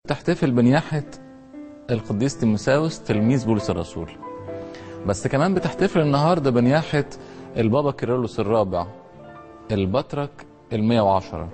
تحتفل بنياحة القديس تيموساوس تلميذ بولس الرسول بس كمان بتحتفل النهاردة بنياحة البابا كيرلس الرابع البطرك المية وعشرة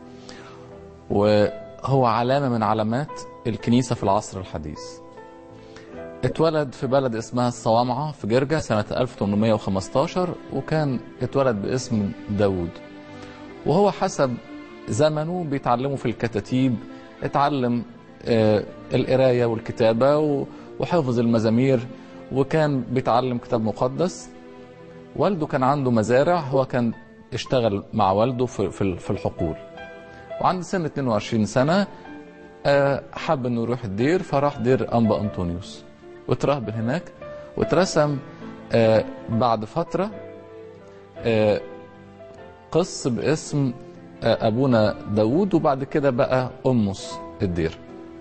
وهو علامة من علامات الكنيسة في العصر الحديث اتولد في بلد اسمها الصوامعة في جرجا سنة 1815 وكان اتولد باسم داود وهو حسب زمنه بيتعلموا في الكتاتيب اتعلم آه القراية والكتابة و- وحفظ المزامير وكان بيتعلم كتاب مقدس والده كان عنده مزارع هو كان اشتغل مع والده في في في الحقول وعند سن 22 سنة آه، حب انه يروح الدير فراح دير انبا انطونيوس واترهب هناك واترسم آه، بعد فترة آه، قس باسم آه، ابونا داوود وبعد كده بقى امس الدير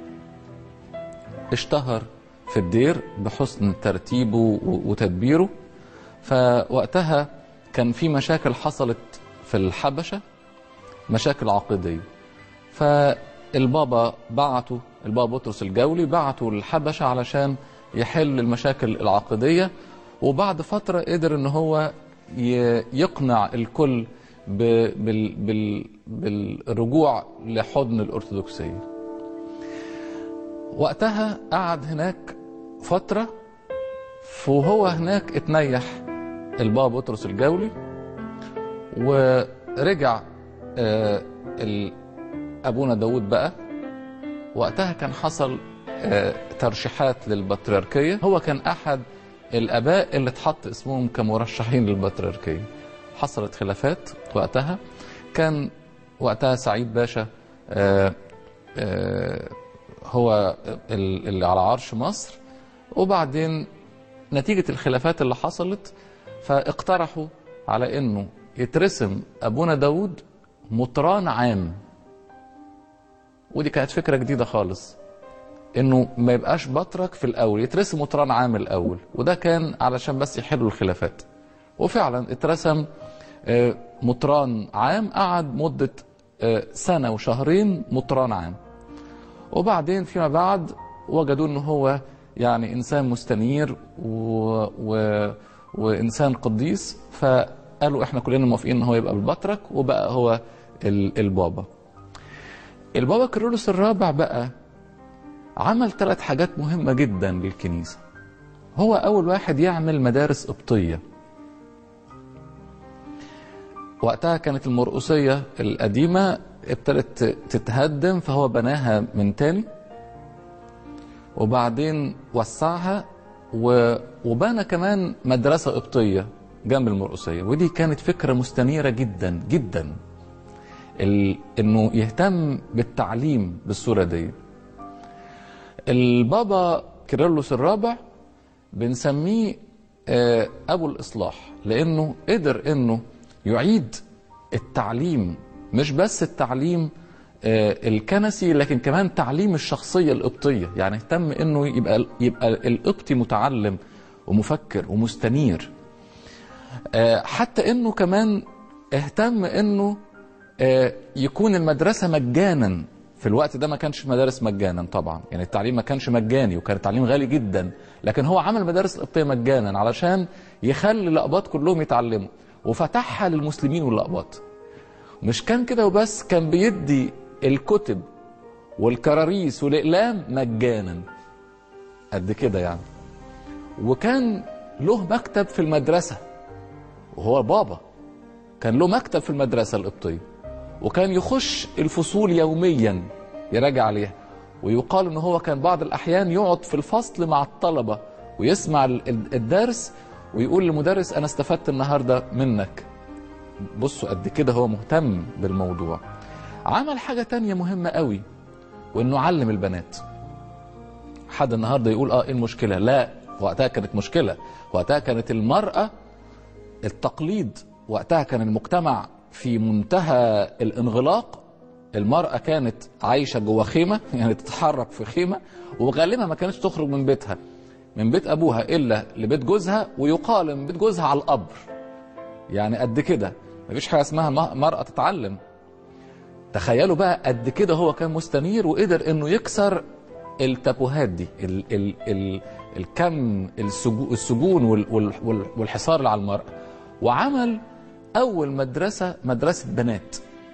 اشتهر في الدير بحسن ترتيبه و- وتدبيره فوقتها كان في مشاكل حصلت في الحبشة مشاكل عقدية فالبابا بعته البابا بطرس الجولي بعته للحبشة علشان يحل المشاكل العقدية وبعد فترة قدر ان هو ي- يقنع الكل ب- بال- بال- بالرجوع لحضن الأرثوذكسية وقتها قعد هناك فترة وهو هناك اتنيح البابا بطرس الجولي ورجع آه، ال- ابونا داود بقى وقتها كان حصل آه، ترشيحات للبطريركيه هو كان احد الاباء اللي اتحط اسمهم كمرشحين للبطريركيه حصلت خلافات وقتها كان وقتها سعيد باشا آه، آه، هو ال- اللي على عرش مصر وبعدين نتيجة الخلافات اللي حصلت فاقترحوا على انه يترسم ابونا داود مطران عام ودي كانت فكرة جديدة خالص انه ما يبقاش بطرك في الاول يترسم مطران عام الاول وده كان علشان بس يحلوا الخلافات وفعلا اترسم آه، مطران عام قعد مدة آه، سنة وشهرين مطران عام وبعدين فيما بعد وجدوا ان هو يعني انسان مستنير و... و... وانسان قديس فقالوا احنا كلنا موافقين ان هو يبقى البطرك وبقى هو ال... البابا البابا كيرلس الرابع بقى عمل ثلاث حاجات مهمة جدا للكنيسة هو أول واحد يعمل مدارس قبطية وقتها كانت المرقسية القديمة ابتدت تتهدم فهو بناها من تاني وبعدين وسعها و... وبنى كمان مدرسة قبطية جنب المرقسية ودي كانت فكرة مستنيرة جدا جدا ال... انه يهتم بالتعليم بالصورة دي البابا كيرلس الرابع بنسميه آه، ابو الاصلاح لانه قدر انه يعيد التعليم مش بس التعليم آه، الكنسي لكن كمان تعليم الشخصيه القبطيه يعني اهتم انه يبقى يبقى القبطي متعلم ومفكر ومستنير آه، حتى انه كمان اهتم انه آه، يكون المدرسه مجانا في الوقت ده ما كانش مدارس مجانا طبعا يعني التعليم ما كانش مجاني وكان التعليم غالي جدا لكن هو عمل مدارس القبطيه مجانا علشان يخلي الاقباط كلهم يتعلموا وفتحها للمسلمين والاقباط مش كان كده وبس كان بيدي الكتب والكراريس والاقلام مجانا قد كده يعني وكان له مكتب في المدرسه وهو بابا كان له مكتب في المدرسه القبطيه وكان يخش الفصول يوميا يراجع عليها ويقال ان هو كان بعض الاحيان يقعد في الفصل مع الطلبه ويسمع ال- ال- الدرس ويقول للمدرس انا استفدت النهارده منك بصوا قد كده هو مهتم بالموضوع عمل حاجه تانية مهمه قوي وانه علم البنات حد النهارده يقول اه ايه المشكله لا وقتها كانت مشكله وقتها كانت المراه التقليد وقتها كان المجتمع في منتهى الانغلاق المرأة كانت عايشة جوه خيمة يعني تتحرك في خيمة وغالبا ما كانتش تخرج من بيتها من بيت أبوها إلا لبيت جوزها ويقال من بيت جوزها على القبر يعني قد كده مفيش حاجة اسمها م- مرأة تتعلم تخيلوا بقى قد كده هو كان مستنير وقدر انه يكسر التابوهات دي ال ال ال الكم السجو السجون وال وال وال والحصار اللي على المرأة وعمل أول مدرسة مدرسة بنات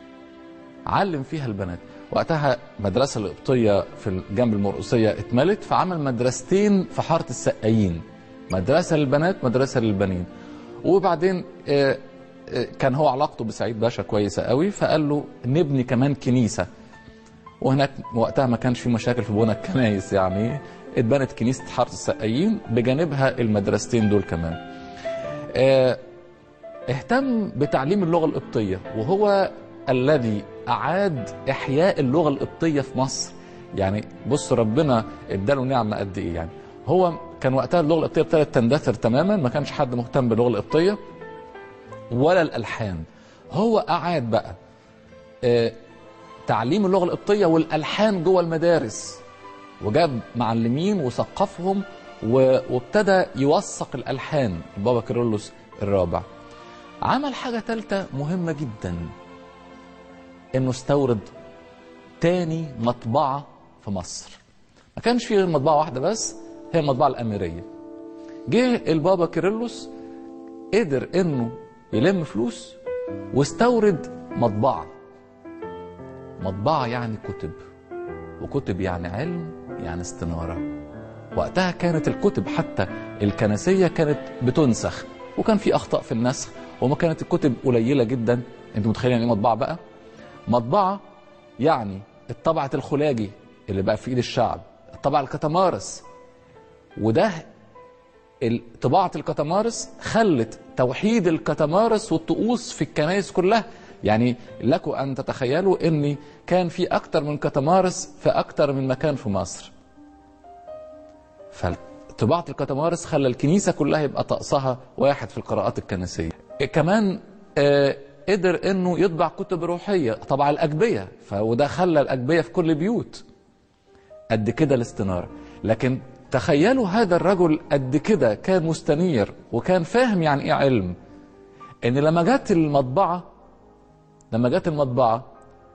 علم فيها البنات وقتها مدرسة القبطية في جنب المرقسية اتملت فعمل مدرستين في حارة السقايين مدرسة للبنات مدرسة للبنين وبعدين آه، آه، كان هو علاقته بسعيد باشا كويسة قوي فقال له نبني كمان كنيسة وهناك وقتها ما كانش في مشاكل في بنى الكنايس يعني اتبنت كنيسة حارة السقايين بجانبها المدرستين دول كمان آه، اهتم بتعليم اللغة القبطية وهو الذي أعاد إحياء اللغة القبطية في مصر يعني بص ربنا اداله نعمة قد إيه يعني هو كان وقتها اللغة القبطية ابتدت تندثر تماما ما كانش حد مهتم باللغة القبطية ولا الألحان هو أعاد بقى آه، تعليم اللغة القبطية والألحان جوه المدارس وجاب معلمين وثقفهم و- وابتدى يوثق الألحان البابا كيرلس الرابع عمل حاجة ثالثة مهمة جدا انه استورد تاني مطبعة في مصر ما كانش في غير مطبعة واحدة بس هي المطبعة الأميرية جه البابا كيرلس قدر انه يلم فلوس واستورد مطبعة مطبعة يعني كتب وكتب يعني علم يعني استنارة وقتها كانت الكتب حتى الكنسية كانت بتنسخ وكان في أخطاء في النسخ وما كانت الكتب قليلة جدا انتوا متخيلين يعني ايه مطبعة بقى مطبعة يعني الطبعة الخلاجي اللي بقى في ايد الشعب الطبعة الكتمارس وده ال- طباعة الكتمارس خلت توحيد الكتمارس والطقوس في الكنائس كلها يعني لكم أن تتخيلوا أن كان في أكتر من كتمارس في أكتر من مكان في مصر فطباعة الكتمارس خلى الكنيسة كلها يبقى طقسها واحد في القراءات الكنسية كمان آه، قدر انه يطبع كتب روحية طبع الأجبية فوده خلى الأجبية في كل بيوت قد كده الاستنارة لكن تخيلوا هذا الرجل قد كده كان مستنير وكان فاهم يعني ايه علم ان لما جت المطبعة لما جت المطبعة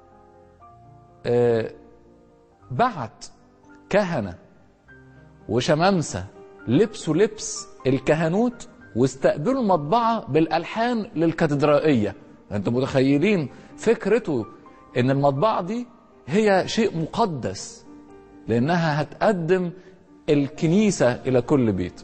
آه، بعت كهنة وشمامسة لبسوا لبس الكهنوت واستقبلوا المطبعة بالألحان للكاتدرائية انتوا متخيلين فكرته ان المطبعة دي هي شيء مقدس لانها هتقدم الكنيسة الى كل بيت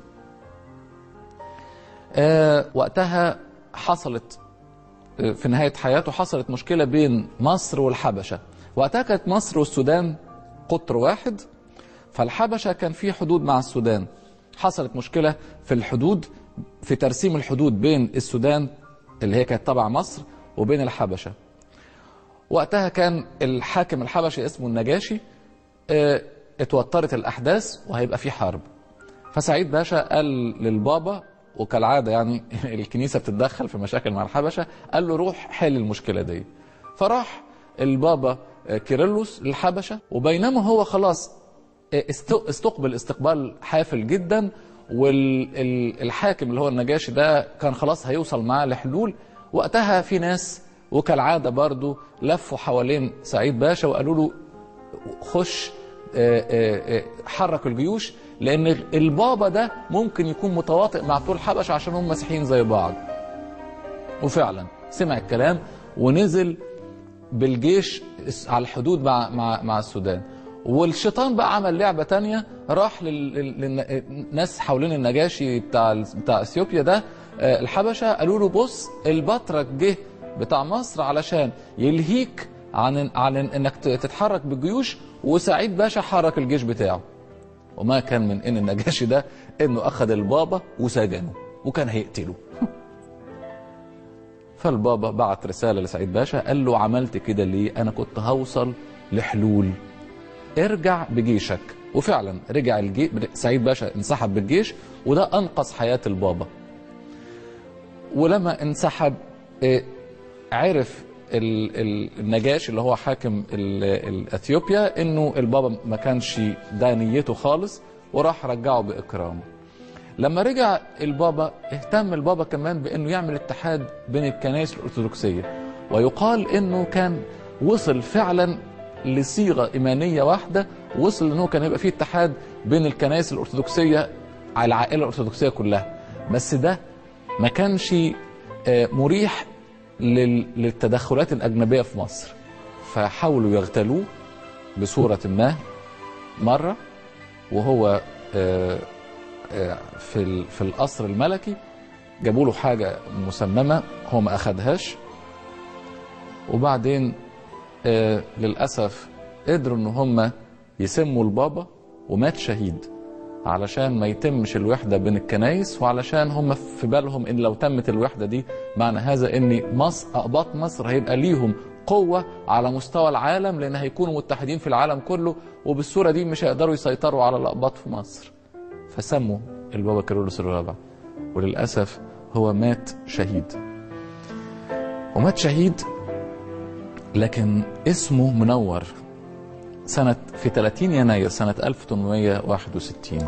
آه وقتها حصلت آه، في نهاية حياته حصلت مشكلة بين مصر والحبشة وقتها كانت مصر والسودان قطر واحد فالحبشة كان في حدود مع السودان حصلت مشكلة في الحدود في ترسيم الحدود بين السودان اللي هي كانت تبع مصر وبين الحبشة وقتها كان الحاكم الحبشي اسمه النجاشي اه، اتوترت الأحداث وهيبقى في حرب فسعيد باشا قال للبابا وكالعادة يعني الكنيسة بتتدخل في مشاكل مع الحبشة قال له روح حل المشكلة دي فراح البابا كيرلس للحبشة وبينما هو خلاص است- استقبل استقبال حافل جدا والحاكم اللي هو النجاشي ده كان خلاص هيوصل معاه لحلول وقتها في ناس وكالعادة برضو لفوا حوالين سعيد باشا وقالوا له خش آه، آه، آه، حرك الجيوش لان البابا ده ممكن يكون متواطئ مع بتوع الحبش عشان هم مسيحيين زي بعض وفعلا سمع الكلام ونزل بالجيش على الحدود مع مع مع السودان والشيطان بقى عمل لعبه تانية راح لل- لل- للناس حوالين النجاشي بتاع ال- بتاع اثيوبيا ده آه، الحبشه قالوا له بص البطرك جه بتاع مصر علشان يلهيك عن عن انك ت- تتحرك بالجيوش وسعيد باشا حرك الجيش بتاعه وما كان من ان النجاشي ده انه اخذ البابا وسجنه وكان هيقتله فالبابا بعت رسالة لسعيد باشا قال له عملت كده ليه أنا كنت هوصل لحلول ارجع بجيشك وفعلا رجع الجي... سعيد باشا انسحب بالجيش وده أنقذ حياة البابا ولما انسحب آه، عرف ال- ال- النجاشي اللي هو حاكم ال- ال- اثيوبيا انه البابا ما كانش ده نيته خالص وراح رجعه باكرام لما رجع البابا اهتم البابا كمان بانه يعمل اتحاد بين الكنائس الارثوذكسيه ويقال انه كان وصل فعلا لصيغه ايمانيه واحده وصل ان هو كان يبقى فيه اتحاد بين الكنائس الارثوذكسيه على العائله الارثوذكسيه كلها بس ده ما كانش آه، مريح لل- للتدخلات الاجنبيه في مصر فحاولوا يغتالوه بصوره ما مره وهو آه، آه، في ال- في القصر الملكي جابوا له حاجه مسممه هو ما اخدهاش وبعدين آه، للاسف قدروا ان هم يسموا البابا ومات شهيد علشان ما يتمش الوحده بين الكنايس وعلشان هم في بالهم ان لو تمت الوحده دي معنى هذا ان مصر اقباط مصر هيبقى ليهم قوه على مستوى العالم لان هيكونوا متحدين في العالم كله وبالصوره دي مش هيقدروا يسيطروا على الاقباط في مصر فسموا البابا كيرلس الرابع وللاسف هو مات شهيد ومات شهيد لكن اسمه منور سنة في 30 يناير سنة 1861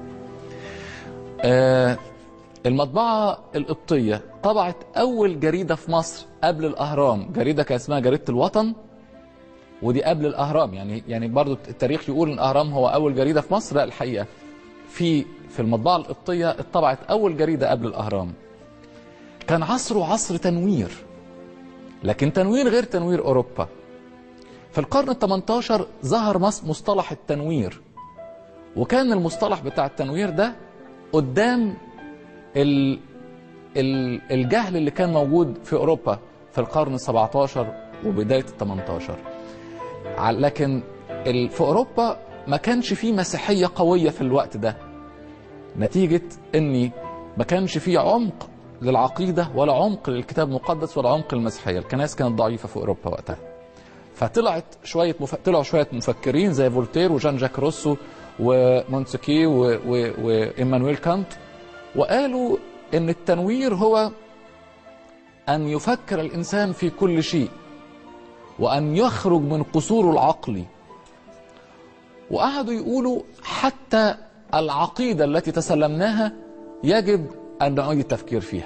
آه المطبعة القبطية طبعت أول جريدة في مصر قبل الأهرام جريدة كان اسمها جريدة الوطن ودي قبل الأهرام يعني يعني برضو التاريخ يقول إن الأهرام هو أول جريدة في مصر لا الحقيقة في في المطبعة القبطية اتطبعت أول جريدة قبل الأهرام كان عصره عصر تنوير لكن تنوير غير تنوير أوروبا في القرن ال 18 ظهر مص- مصطلح التنوير وكان المصطلح بتاع التنوير ده قدام ال ال الجهل اللي كان موجود في اوروبا في القرن ال 17 وبدايه ال 18 ع- لكن ال- في اوروبا ما كانش فيه مسيحيه قويه في الوقت ده نتيجه اني ما كانش فيه عمق للعقيده ولا عمق للكتاب المقدس ولا عمق للمسيحيه الكنائس كانت ضعيفه في اوروبا وقتها فطلعت شويه مف... طلعوا شويه مفكرين زي فولتير وجان جاك روسو ومونتسكي و... و... وايمانويل كانت وقالوا ان التنوير هو ان يفكر الانسان في كل شيء وان يخرج من قصوره العقلي وقعدوا يقولوا حتى العقيده التي تسلمناها يجب ان نعيد التفكير فيها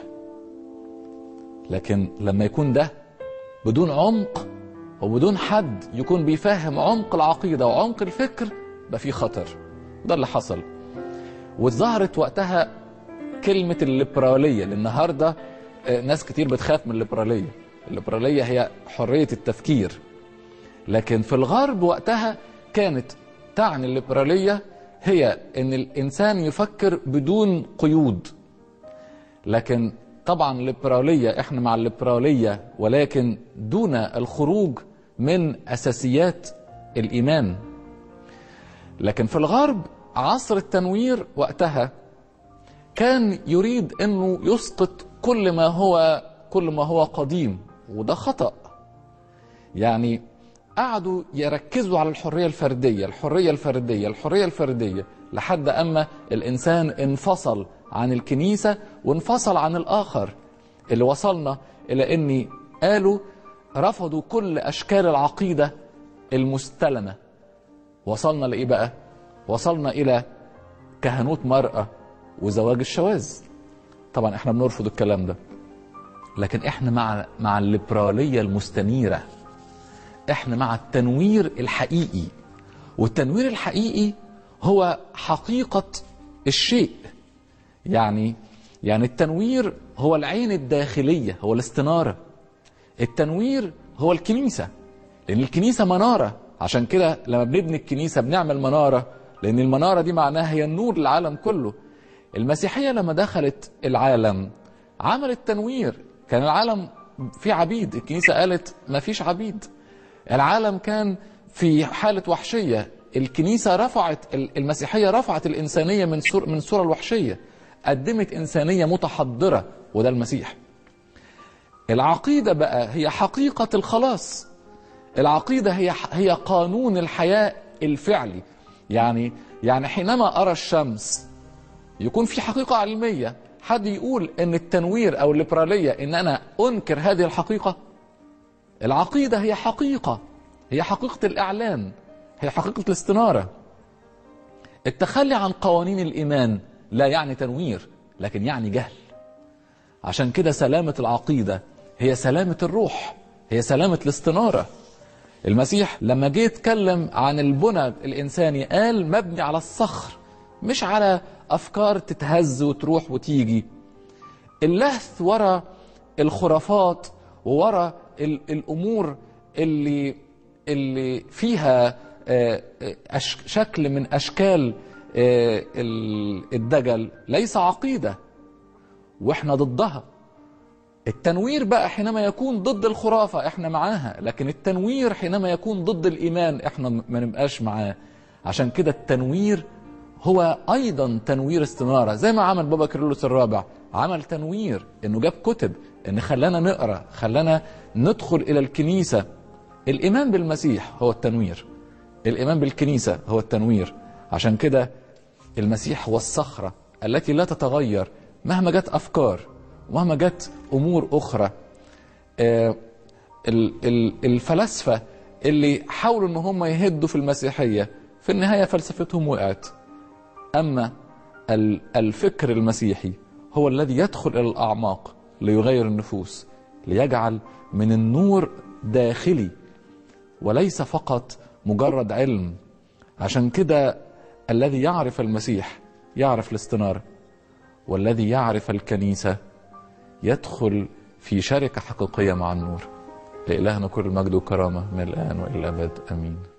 لكن لما يكون ده بدون عمق وبدون حد يكون بيفهم عمق العقيدة وعمق الفكر بقى في خطر ده اللي حصل وظهرت وقتها كلمة الليبرالية لأن النهاردة آه، ناس كتير بتخاف من الليبرالية الليبرالية هي حرية التفكير لكن في الغرب وقتها كانت تعني الليبرالية هي ان الانسان يفكر بدون قيود لكن طبعا الليبرالية احنا مع الليبرالية ولكن دون الخروج من اساسيات الايمان لكن في الغرب عصر التنوير وقتها كان يريد انه يسقط كل ما هو كل ما هو قديم وده خطأ يعني قعدوا يركزوا على الحرية الفردية الحرية الفردية الحرية الفردية لحد أما الإنسان انفصل عن الكنيسة وانفصل عن الآخر اللي وصلنا إلى أني قالوا رفضوا كل أشكال العقيدة المستلمة وصلنا لإيه بقى؟ وصلنا إلى كهنوت مرأة وزواج الشواذ طبعا احنا بنرفض الكلام ده لكن احنا مع مع الليبرالية المستنيرة احنا مع التنوير الحقيقي والتنوير الحقيقي هو حقيقة الشيء يعني يعني التنوير هو العين الداخلية هو الاستنارة التنوير هو الكنيسة لأن الكنيسة منارة عشان كده لما بنبني الكنيسة بنعمل منارة لأن المنارة دي معناها هي النور للعالم كله المسيحية لما دخلت العالم عملت تنوير كان العالم في عبيد الكنيسة قالت ما فيش عبيد العالم كان في حالة وحشية الكنيسة رفعت المسيحية رفعت الإنسانية من سور من الصورة الوحشية قدمت إنسانية متحضرة وده المسيح العقيدة بقى هي حقيقة الخلاص العقيدة هي هي قانون الحياة الفعلي يعني يعني حينما أرى الشمس يكون في حقيقة علمية حد يقول ان التنوير او الليبرالية ان انا انكر هذه الحقيقة العقيدة هي حقيقة هي حقيقة الاعلان هي حقيقة الاستنارة التخلي عن قوانين الايمان لا يعني تنوير لكن يعني جهل عشان كده سلامة العقيدة هي سلامة الروح هي سلامة الاستنارة المسيح لما جه يتكلم عن البنى الإنساني قال مبني على الصخر مش على أفكار تتهز وتروح وتيجي اللهث ورا الخرافات وورا ال- الأمور اللي اللي فيها آه، آه، أش- شكل من أشكال آه، ال- الدجل ليس عقيدة واحنا ضدها التنوير بقى حينما يكون ضد الخرافة احنا معاها لكن التنوير حينما يكون ضد الإيمان احنا ما نبقاش معاه عشان كده التنوير هو أيضا تنوير استنارة زي ما عمل بابا كيرلس الرابع عمل تنوير انه جاب كتب ان خلانا نقرا خلانا ندخل الى الكنيسة الإيمان بالمسيح هو التنوير الإيمان بالكنيسة هو التنوير عشان كده المسيح هو الصخرة التي لا تتغير مهما جت أفكار ومهما جت أمور أخرى آه، ال- ال- الفلاسفة اللي حاولوا ان هم يهدوا في المسيحية في النهاية فلسفتهم وقعت أما ال- الفكر المسيحي هو الذي يدخل إلى الأعماق ليغير النفوس ليجعل من النور داخلي وليس فقط مجرد علم عشان كده الذي يعرف المسيح يعرف الاستنارة والذي يعرف الكنيسة يدخل في شركة حقيقية مع النور لإلهنا كل المجد والكرامة من الآن وإلى الأبد آمين